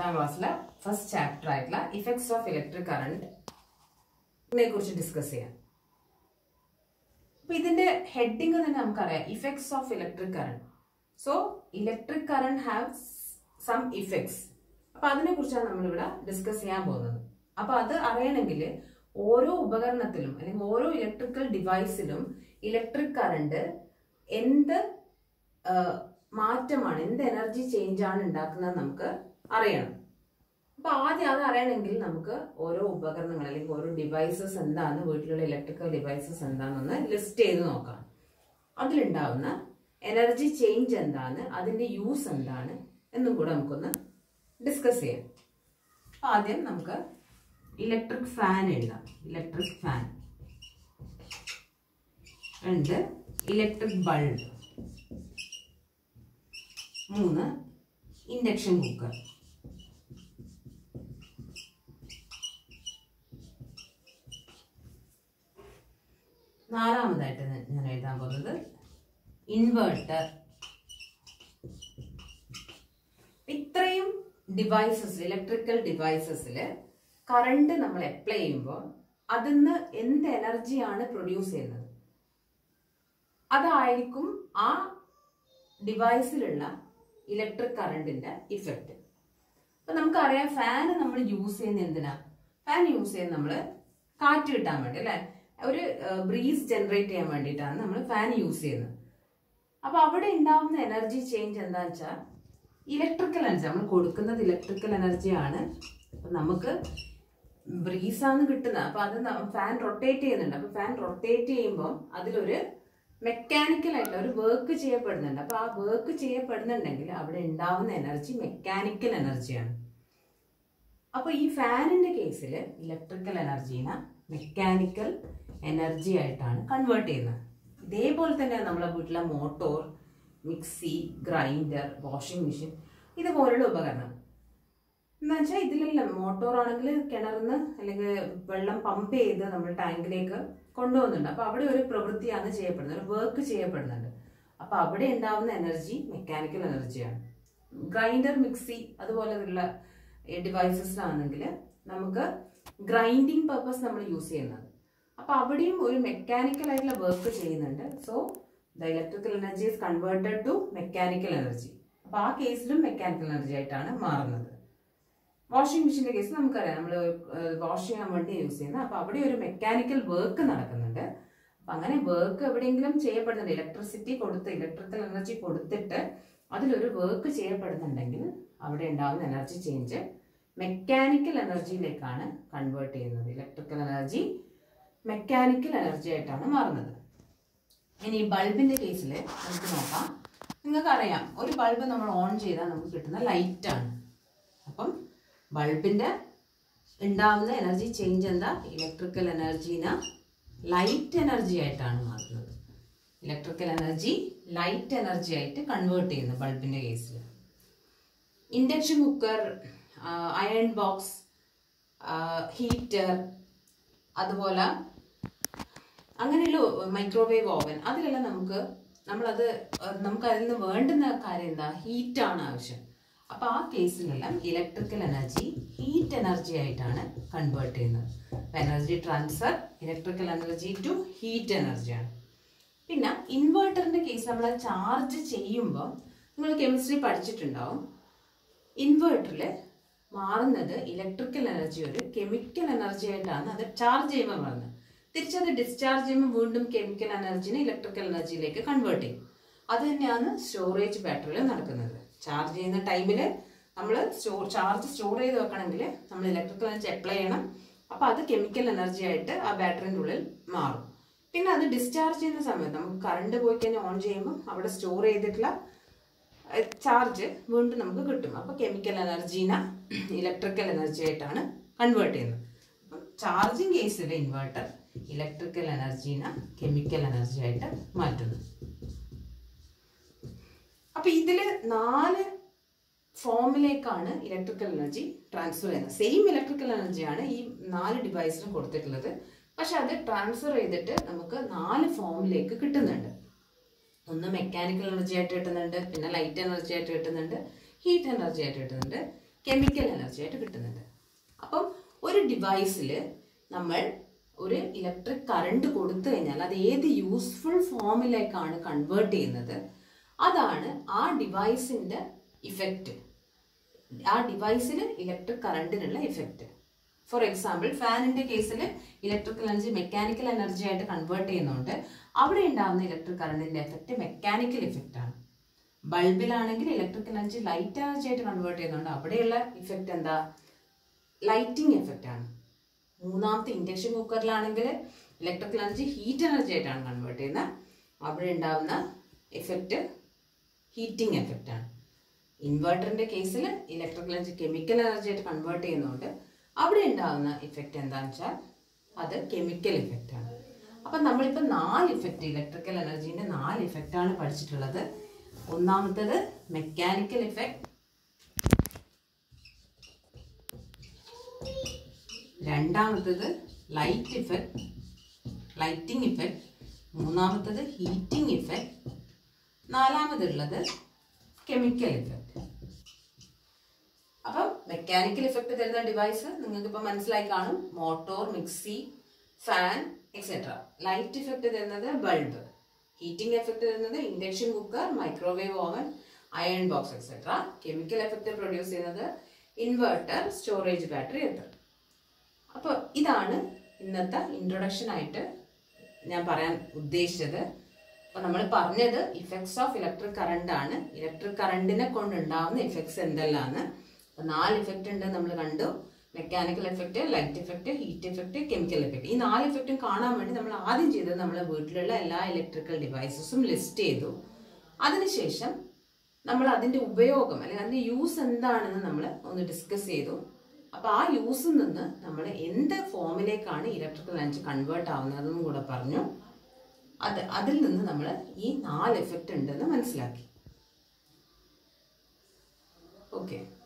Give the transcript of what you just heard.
പത്താം ക്ലാസ്സിലെ first chapter ആയിട്ടുള്ള ഇഫക്ട്സ് ഓഫ് ഇലക്ട്രിക് കറണ്ട് ഇതിനെ കുറിച്ച് ഡിസ്കസ് ചെയ്യാം അപ്പൊ ഇതിന്റെ ഹെഡിങ് തന്നെ നമുക്കറിയാം effects of electric current so electric current have some effects അപ്പൊ അതിനെ കുറിച്ചാണ് നമ്മളിവിടെ ഡിസ്കസ് ചെയ്യാൻ പോകുന്നത് അപ്പൊ അത് അറിയണമെങ്കിൽ ഓരോ ഉപകരണത്തിലും അല്ലെങ്കിൽ ഓരോ ഇലക്ട്രിക്കൽ ഡിവൈസിലും ഇലക്ട്രിക് കറണ്ട് എന്ത് ആ, മാറ്റമാണ് എന്ത് എനർജി ചേഞ്ച് ആണ് ഉണ്ടാക്കുന്നത് നമുക്ക് അറിയണം അപ്പൊ ആദ്യം അത് അറിയണമെങ്കിൽ നമുക്ക് ഓരോ ഉപകരണങ്ങൾ അല്ലെങ്കിൽ ഓരോ ഡിവൈസസ് എന്താണ് വീട്ടിലുള്ള ഇലക്ട്രിക്കൽ ഡിവൈസസ് എന്താണെന്ന് ലിസ്റ്റ് ചെയ്ത് നോക്കാം അതിലുണ്ടാവുന്ന എനർജി ചേഞ്ച് എന്താണ് അതിന്റെ യൂസ് എന്താണ് എന്നും കൂടെ നമുക്കൊന്ന് ഡിസ്കസ് ചെയ്യാം അപ്പൊ ആദ്യം നമുക്ക് ഇലക്ട്രിക് ഫാൻ എഴുതാം ഇലക്ട്രിക് ഫാൻ രണ്ട് ഇലക്ട്രിക് ബൾബ് മൂന്ന് ഇൻഡക്ഷൻ കുക്കർ നാലാമതായിട്ട് ഞാൻ- ഞാൻ എഴുതാൻ പോകുന്നത് ഇൻവേർട്ടർ ഇത്രയും ഡിവൈസസ് ഇലക്ട്രിക്കൽ ഡിവൈസസിൽ കറണ്ട് നമ്മൾ അപ്ലൈ ചെയ്യുമ്പോൾ അതിന്ന് എന്ത് എനർജിയാണ് പ്രൊഡ്യൂസ് ചെയ്യുന്നത് അതായിരിക്കും ആ ഡിവൈസിലുള്ള ഇലക്ട്രിക് കറണ്ടിന്റെ ഇഫക്റ്റ് അപ്പൊ നമുക്കറിയാം ഫാൻ നമ്മൾ യൂസ് ചെയ്യുന്ന എന്തിനാ ഫാൻ യൂസ് ചെയ്യുന്നത് നമ്മൾ കാറ്റ് കിട്ടാൻ വേണ്ടി അല്ലെ ഒരു ബ്രീസ് ജനറേറ്റ് ചെയ്യാൻ വേണ്ടിയിട്ടാണ് നമ്മൾ ഫാൻ യൂസ് ചെയ്യുന്നത് അപ്പൊ അവിടെ ഉണ്ടാവുന്ന എനർജി ചേഞ്ച് എന്താ വെച്ചാൽ ഇലക്ട്രിക്കൽ എനർജി നമ്മൾ കൊടുക്കുന്നത് ഇലക്ട്രിക്കൽ എനർജിയാണ് അപ്പൊ നമുക്ക് ബ്രീസാണ് കിട്ടുന്നത് അപ്പൊ അത് ഫാൻ റൊട്ടേറ്റ് ചെയ്യുന്നുണ്ട് അപ്പൊ ഫാൻ റൊട്ടേറ്റ് ചെയ്യുമ്പോൾ അതിലൊരു മെക്കാനിക്കൽ ആയിട്ടുള്ള ഒരു വർക്ക് ചെയ്യപ്പെടുന്നുണ്ട് അപ്പൊ ആ വർക്ക് ചെയ്യപ്പെടുന്നുണ്ടെങ്കിൽ അവിടെ ഉണ്ടാവുന്ന എനർജി മെക്കാനിക്കൽ എനർജിയാണ് അപ്പൊ ഈ ഫാനിന്റെ കേസിൽ ഇലക്ട്രിക്കൽ എനർജീനെ മെക്കാനിക്കൽ എനർജി ആയിട്ടാണ് കൺവേർട്ട് ചെയ്യുന്നത് ഇതേപോലെ തന്നെ നമ്മളെ വീട്ടിലെ motor mixie grinder washing machine ഇതുപോലുള്ള ഉപകരണം എന്ന് വെച്ചാൽ ഇതിലെല്ലാം മോട്ടോർ ആണെങ്കിൽ കിണറിന്ന് അല്ലെങ്കിൽ വെള്ളം പമ്പ് ചെയ്ത് നമ്മൾ ടാങ്കിലേക്ക് കൊണ്ടുപോകുന്നുണ്ട് അപ്പൊ അവിടെ ഒരു പ്രവൃത്തിയാണ് ചെയ്യപ്പെടുന്നത് ഒരു വർക്ക് ചെയ്യപ്പെടുന്നുണ്ട് അപ്പൊ അവിടെ ഉണ്ടാവുന്ന എനർജി മെക്കാനിക്കൽ എനർജിയാണ് ഗ്രൈൻഡർ മിക്സി അതുപോലെയുള്ള ഡിവൈസസിലാണെങ്കിൽ നമുക്ക് ഗ്രൈൻഡിങ് പർപ്പസ് നമ്മൾ യൂസ് ചെയ്യുന്നത് അപ്പൊ അവിടെയും ഒരു മെക്കാനിക്കൽ ആയിട്ടുള്ള വർക്ക് ചെയ്യുന്നുണ്ട് so the electrical energy is converted to mechanical energy അപ്പൊ ആ കേസിലും മെക്കാനിക്കൽ എനർജി ആയിട്ടാണ് മാറുന്നത് വാഷിംഗ് മെഷീന്റെ കേസ് നമുക്കറിയാം നമ്മൾ വാഷ് ചെയ്യാൻ വേണ്ടി യൂസ് ചെയ്യുന്നത് അപ്പൊ അവിടെ ഒരു മെക്കാനിക്കൽ വർക്ക് നടക്കുന്നുണ്ട് അപ്പൊ അങ്ങനെ വർക്ക് എവിടെയെങ്കിലും ചെയ്യപ്പെടുന്നുണ്ട് ഇലക്ട്രിസിറ്റി കൊടുത്ത് ഇലക്ട്രിക്കൽ എനർജി കൊടുത്തിട്ട് അതിലൊരു വർക്ക് ചെയ്യപ്പെടുന്നുണ്ടെങ്കിൽ അവിടെ ഉണ്ടാകുന്ന എനർജി ചേഞ്ച് മെക്കാനിക്കൽ എനർജിയിലേക്കാണ് കൺവേർട്ട് ചെയ്യുന്നത് ഇലക്ട്രിക്കൽ എനർജി മെക്കാനിക്കൽ എനർജി ആയിട്ടാണ് മാറുന്നത് ഇനി ബൾബിന്റെ കേസിൽ നമുക്ക് നോക്കാം നിങ്ങൾക്കറിയാം ഒരു ബൾബ് നമ്മൾ ഓൺ ചെയ്താൽ നമുക്ക് കിട്ടുന്ന ലൈറ്റ് ആണ് അപ്പം ബൾബിന്റെ ഉണ്ടാവുന്ന എനർജി ചേഞ്ച് എന്താ ഇലക്ട്രിക്കൽ എനർജീന ലൈറ്റ് എനർജി ആയിട്ടാണ് മാറുന്നത് ഇലക്ട്രിക്കൽ എനർജി ലൈറ്റ് എനർജി ആയിട്ട് കൺവേർട്ട് ചെയ്യുന്നു ബൾബിന്റെ കേസിൽ induction cooker iron box heater അതുപോലെ അങ്ങനെയുള്ള മൈക്രോവേവ് ഓവൻ അതിലെല്ലാം നമുക്ക് നമ്മളത് അഹ് നമുക്ക് അതിൽ നിന്ന് വേണ്ടുന്ന കാര്യം എന്താ ഹീറ്റാണ് ആവശ്യം അപ്പൊ ആ കേസിലെല്ലാം ഇലക്ട്രിക്കൽ എനർജി ഹീറ്റ് എനർജി ആയിട്ടാണ് കൺവേർട്ട് ചെയ്യുന്നത് energy transfer electrical energy to heat എനർജിയാണ് പിന്നെ ഇൻവേർട്ടറിന്റെ കേസ് നമ്മൾ ചാർജ് ചെയ്യുമ്പോൾ നിങ്ങൾ കെമിസ്ട്രി പഠിച്ചിട്ടുണ്ടാവും ഇൻവേർട്ടറിൽ മാറുന്നത് ഇലക്ട്രിക്കൽ എനർജി ഒരു കെമിക്കൽ എനർജി ആയിട്ടാണ് അത് ചാർജ് ചെയ്യുമ്പോൾ മാറുന്നത് തിരിച്ചത് ഡിസ്ചാർജ് ചെയ്യുമ്പോൾ വീണ്ടും കെമിക്കൽ എനർജിനെ ഇലക്ട്രിക്കൽ എനർജിയിലേക്ക് കൺവേർട്ട് ചെയ്യും അത് തന്നെയാണ് സ്റ്റോറേജ് ബാറ്ററിയിൽ നടക്കുന്നത് ചാർജ് ചെയ്യുന്ന ടൈമിൽ നമ്മൾ സ്റ്റോർ ചാർജ് സ്റ്റോർ ചെയ്ത് വെക്കണമെങ്കിൽ നമ്മൾ ഇലക്ട്രിക്കൽ എനർജി അപ്ലൈ ചെയ്യണം അപ്പോൾ അത് കെമിക്കൽ എനർജി ആയിട്ട് ആ ബാറ്ററിൻ്റെ ഉള്ളിൽ മാറും പിന്നെ അത് ഡിസ്ചാർജ് ചെയ്യുന്ന സമയത്ത് നമുക്ക് കറണ്ട് പോയി കഴിഞ്ഞാൽ ഓൺ ചെയ്യുമ്പോൾ അവിടെ സ്റ്റോർ ചെയ്തിട്ടുള്ള ചാർജ് വീണ്ടും നമുക്ക് കിട്ടും അപ്പോൾ കെമിക്കൽ എനർജീനെ ഇലക്ട്രിക്കൽ എനർജി ആയിട്ടാണ് കൺവേർട്ട് ചെയ്യുന്നത് അപ്പം ചാർജിങ് കേസിൽ ഇൻവേർട്ടർ ഇലക്ട്രിക്കൽ എനർജീനെ കെമിക്കൽ എനർജി ആയിട്ട് മാറ്റുന്നു അപ്പൊ ഇതില് നാല് ഫോമിലേക്കാണ് ഇലക്ട്രിക്കൽ എനർജി ട്രാൻസ്ഫർ ചെയ്യുന്നത് സെയിം ഇലക്ട്രിക്കൽ എനർജിയാണ് ഈ നാല് ഡിവൈസിനും കൊടുത്തിട്ടുള്ളത് പക്ഷെ അത് ട്രാൻസ്ഫർ ചെയ്തിട്ട് നമുക്ക് നാല് ഫോമിലേക്ക് കിട്ടുന്നുണ്ട് ഒന്ന് മെക്കാനിക്കൽ എനർജി ആയിട്ട് കിട്ടുന്നുണ്ട് പിന്നെ ലൈറ്റ് എനർജി ആയിട്ട് കിട്ടുന്നുണ്ട് ഹീറ്റ് എനർജി ആയിട്ട് കിട്ടുന്നുണ്ട് കെമിക്കൽ എനർജി ആയിട്ട് കിട്ടുന്നുണ്ട് അപ്പം ഒരു ഡിവൈസിൽ നമ്മൾ ഒരു ഇലക്ട്രിക് കറണ്ട് കൊടുത്തു കഴിഞ്ഞാൽ അത് ഏത് യൂസ്ഫുൾ ഫോമിലേക്കാണ് കൺവേർട്ട് ചെയ്യുന്നത് അതാണ് ആ ഡിവൈസിന്റെ ഇഫക്റ്റ് ആ ഡിവൈസിൽ ഇലക്ട്രിക് കറണ്ടിനുള്ള ഇഫക്റ്റ് ഫോർ എക്സാമ്പിൾ ഫാനിന്റെ കേസിൽ ഇലക്ട്രിക്കൽ എനർജി മെക്കാനിക്കൽ എനർജി ആയിട്ട് കൺവേർട്ട് ചെയ്യുന്നുണ്ട് അവിടെ ഉണ്ടാകുന്ന ഇലക്ട്രിക് കറണ്ടിന്റെ എഫക്റ്റ് മെക്കാനിക്കൽ ഇഫക്റ്റ് ആണ് ബൾബിലാണെങ്കിൽ ഇലക്ട്രിക്കൽ എനർജി ലൈറ്റ് എനർജി ആയിട്ട് കൺവേർട്ട് ചെയ്യുന്നുണ്ട് അവിടെയുള്ള ഇഫക്റ്റ് എന്താ ലൈറ്റിംഗ് എഫക്റ്റ് ആണ് മൂന്നാമത്തെ ഇൻഡക്ഷൻ കുക്കറിലാണെങ്കിൽ ഇലക്ട്രിക്കൽ എനർജി ഹീറ്റ് എനർജി ആയിട്ടാണ് കൺവേർട്ട് ചെയ്യുന്നത് അവിടെ ഉണ്ടാകുന്ന എഫക്റ്റ് ഹീറ്റിംഗ് എഫക്റ്റ് ആണ് ഇൻവെർട്ടറിന്റെ കേസിൽ ഇലക്ട്രിക്കൽ എനർജി കെമിക്കൽ എനർജി ആയിട്ട് കൺവേർട്ട് ചെയ്യുന്നതുകൊണ്ട് അവിടെ ഉണ്ടാകുന്ന ഇഫക്റ്റ് എന്താണെന്ന് വെച്ചാൽ അത് കെമിക്കൽ ഇഫക്റ്റ് ആണ് അപ്പൊ നമ്മളിപ്പോൾ നാല് ഇഫക്റ്റ് ഇലക്ട്രിക്കൽ എനർജീന്റെ നാല് ഇഫക്റ്റ് ആണ് പഠിച്ചിട്ടുള്ളത് ഒന്നാമത്തേത് മെക്കാനിക്കൽ ഇഫക്റ്റ് രണ്ടാമത്തേത് ലൈറ്റ് ഇഫക്റ്റ് ലൈറ്റിംഗ് ഇഫക്റ്റ് മൂന്നാമത്തേത് ഹീറ്റിംഗ് ഇഫക്റ്റ് നാലാമതുള്ളത് കെമിക്കൽ ഇഫക്റ്റ് അപ്പം മെക്കാനിക്കൽ ഇഫക്റ്റ് തരുന്ന ഡിവൈസ് നിങ്ങൾക്ക് ഇപ്പം മനസ്സിലായി കാണും motor mixie fan etcetera light effect തരുന്നത് ബൾബ് ഹീറ്റിംഗ് എഫക്റ്റ് തരുന്നത് induction cooker microwave oven iron box etcetera chemical effect produce ചെയ്യുന്നത് ഇൻവെർട്ടർ സ്റ്റോറേജ് ബാറ്ററി എത്ര അപ്പോൾ ഇതാണ് ഇന്നത്തെ ഇൻട്രൊഡക്ഷൻ ആയിട്ട് ഞാൻ പറയാൻ ഉദ്ദേശിച്ചത് അപ്പോൾ നമ്മൾ പറഞ്ഞത് ഇഫക്ട്സ് ഓഫ് ഇലക്ട്രിക് കറണ്ട് ആണ് ഇലക്ട്രിക് കറണ്ടിനെ കൊണ്ടുണ്ടാവുന്ന ഇഫക്ട്സ് എന്തെല്ലാമാണ് അപ്പോൾ നാല് ഇഫക്റ്റ് ഉണ്ട് നമ്മൾ കണ്ടു mechanical effect light effect heat effect chemical effect ഈ നാല് ഇഫക്റ്റും കാണാൻ വേണ്ടി നമ്മൾ ആദ്യം ചെയ്തത് നമ്മളെ വീട്ടിലുള്ള എല്ലാ ഇലക്ട്രിക്കൽ ഡിവൈസസും ലിസ്റ്റ് ചെയ്തു അതിനുശേഷം നമ്മൾ അതിന്റെ ഉപയോഗം അല്ലെങ്കിൽ അതിന്റെ യൂസ് എന്താണെന്ന് നമ്മൾ ഒന്ന് ഡിസ്കസ് ചെയ്തു അപ്പൊ ആ യൂസിൽ നിന്ന് നമ്മൾ എന്ത് ഫോമിലേക്കാണ് ഇലക്ട്രിക്കൽ എനർജി കൺവേർട്ട് ആവുന്നതെന്നും കൂടെ പറഞ്ഞു അത് അതിൽ നിന്ന് നമ്മൾ ഈ നാല് എഫക്റ്റ് ഉണ്ടെന്ന് മനസ്സിലാക്കി ഓക്കെ